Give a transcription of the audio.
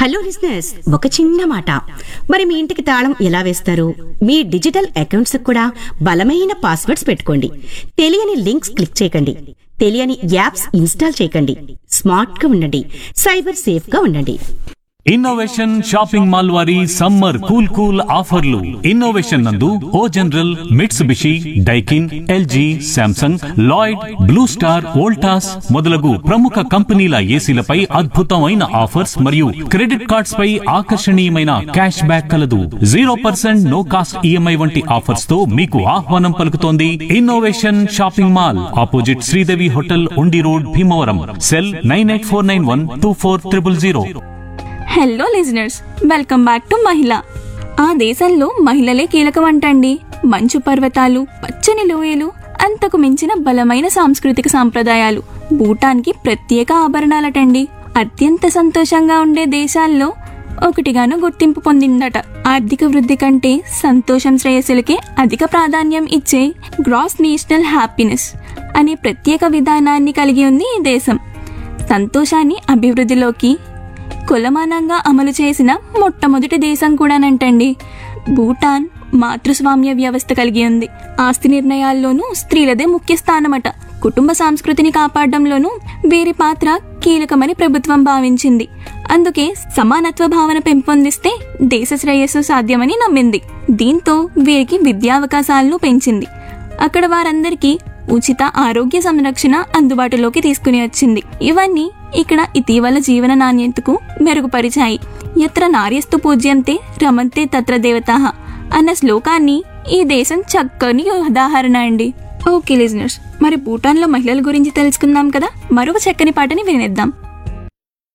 hello లిజినెస్ ఒక చిన్న మాట మరి మీ ఇంటికి తాళం ఎలా వేస్తారు మీ డిజిటల్ అకౌంట్స్ కూడా బలమైన పాస్వర్డ్స్ పెట్టుకోండి తెలియని లింక్స్ క్లిక్ చేయకండి తెలియని యాప్స్ ఇన్స్టాల్ చేయకండి స్మార్ట్ గా ఉండండి సైబర్ సేఫ్ గా ఉండండి ఇన్నోవేషన్ షాపింగ్ మాల్ వారి సమ్మర్ కూల్ కూల్ ఆఫర్లు ఇన్నోవేషన్ నందు O General Mitsubishi Daikin LG Samsung Lloyd Blue Star Voltas మొదలగు ప్రముఖ కంపెనీల ఏసీలపై అద్భుతమైన ఆఫర్స్ మరియు క్రెడిట్ కార్డ్స్ పై ఆకర్షణీయమైన క్యాష్ బ్యాక్ కలదు zero percent no cost EMI వంటి ఆఫర్స్ తో మీకు ఆహ్వానం పలుకుతోంది innovation shopping mall opposite Sridevi hotel Undi road Bhimavaram cell nine eight four nine one two four triple zero hello listeners welcome back to మహిళ ఆ దేశంలో మహిళలే కీలకం అంటండి మంచు పర్వతాలు పచ్చని లోయలు అంతకు మించిన బలమైన సాంస్కృతిక సాంప్రదాయాలు భూటాన్కి ప్రత్యేక ఆభరణాలటండి అత్యంత సంతోషంగా ఉండే దేశాల్లో ఒకటిగాను గుర్తింపు పొందిందట ఆర్థిక వృద్ధి కంటే సంతోషం శ్రేయస్సులకే అధిక ప్రాధాన్యం ఇచ్చే గ్రాస్ నేషనల్ హ్యాపీనెస్ అనే ప్రత్యేక విధానాన్ని కలిగి ఉంది ఈ దేశం సంతోషాన్ని అభివృద్ధిలోకి కులమానంగా అమలు చేసిన మొట్టమొదటి దేశం కూడానంటండి భూటాన్ మాతృస్వామ్య వ్యవస్థ కలిగి ఉంది ఆస్తి నిర్ణయాల్లోనూ స్త్రీలదే ముఖ్య స్థానమట కుటుంబ సంస్కృతిని కాపాడడంలోనూ వీరి పాత్ర కీలకమని ప్రభుత్వం భావించింది అందుకే సమానత్వ భావన పెంపొందిస్తే దేశ శ్రేయస్సు సాధ్యమని నమ్మింది దీంతో వీరికి విద్యావకాశాలను పెంచింది అక్కడ వారందరికీ ఉచిత ఆరోగ్య సంరక్షణ అందుబాటులోకి తీసుకుని వచ్చింది ఇవన్నీ ఇక్కడ ఇటీవల జీవన నాణ్యతకు మెరుగుపరిచాయి ఎత్ర నార్యస్తు పూజ్యంతే రమంతే తత్ర దేవతాహ అన్న శ్లోకాన్ని ఈ దేశం చక్కని ఉదాహరణ అండి ఓకే లిజనర్స్ మరి భూటాన్లో మహిళల గురించి తెలుసుకుందాం కదా మరొక చక్కని పాటని వినేద్దాం